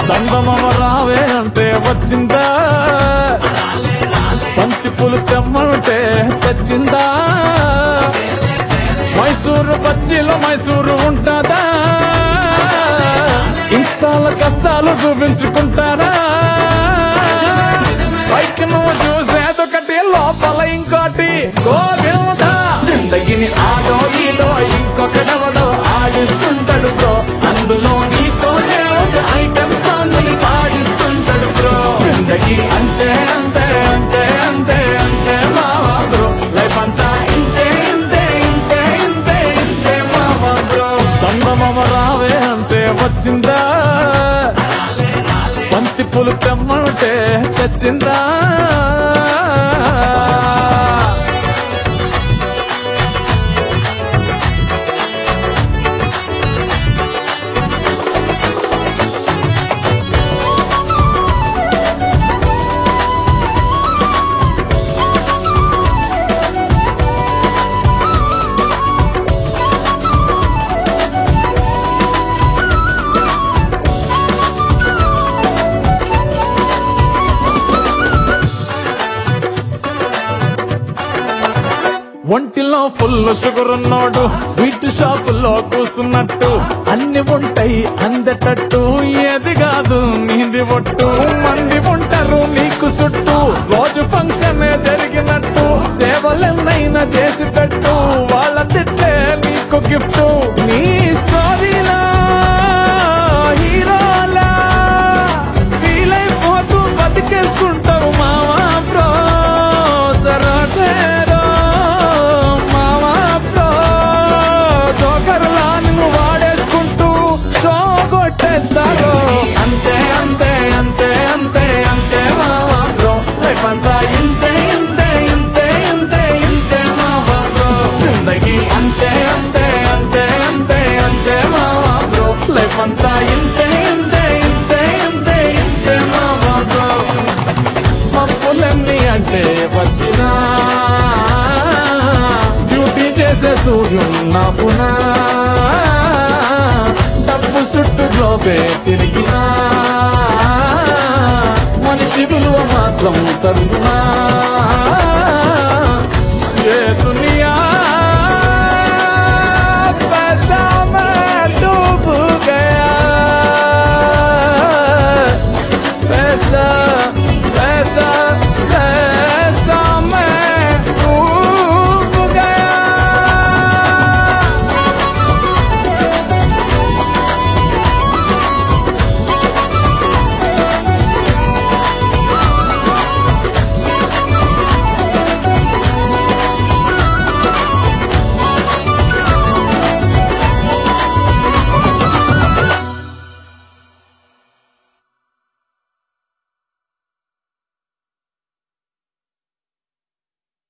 సంగమవ రావే అంటే వచ్చిందా బంతి పూలు తెమ్మంటే తెచ్చిందా మైసూరు బజ్జీలో మైసూరు ఉంటుందా ఇన్స్టాల కష్టాలు చూపించుకుంటారా పైకి నువ్వు చూసేదొకటి లోపల ఇంకోటి గోవింద జిందగిని ఆడో ఈడో ఇంకొకడెవడో ఆడిస్తుంటాడు బ్రో అందులో నీతోనే ఒక ఐటమ్ సాంగ్ ని పాడిస్తుంటాడు బ్రో జిందగీ అంతే అంతే అంతే అంతే అంతే మావా బ్రో లైఫ్ అంతా ఇంతే ఇంతే ఇంతే ఇంతే ఇంతే మావా బ్రో సంగమవ రావే అంటే వచ్చిందా బంతి పూలు తెమ్మంటే తెచ్చిందా ఒంటిలో ఫుల్ షుగర్ ఉన్నోడు స్వీట్ షాపుల్లో కూసున్నట్టు అన్ని ఉంటాయి అందేటట్టు ఏది కాదు నీది ఒట్టు మంది ఉంటారు నీకు చుట్టూ రోజు ఫంక్షన్ జరిగినట్టు సేవలెన్నైనా చేసి పెట్టు వాళ్ళ తిట్లే నీకు గిఫ్ట్ నీ స్టోరీలా హీరోలా వీలైపోతూ బతికేసుకుంటావు మావా బ్రో సరటేరో మావా బ్రో జోకర్లా నిన్ను వాడేసుకుంటూ కొట్టేస్తారు అంతే అంతే అంతే అంతే అంతే మావా బ్రో లైఫ్ అంతా ఇంతే ఇంతే ఇంతే ఇంతే ఇంతే మావా బ్రో జిందగీ అంతే అంతే అంతే అంతే అంతే మావా బ్రో లైఫ్ అంతా ఇంతే ఇంతే ఇంతే ఇంతే ఇంతే మావా బ్రో మప్పులన్నీ అంటే వచ్చినా డ్యూటీ చేసే సూర్యున్నా పునా డబ్బు చుట్టూ గ్లోబే తిరిగినా మనిషి విలువ మాత్రం తరుగునా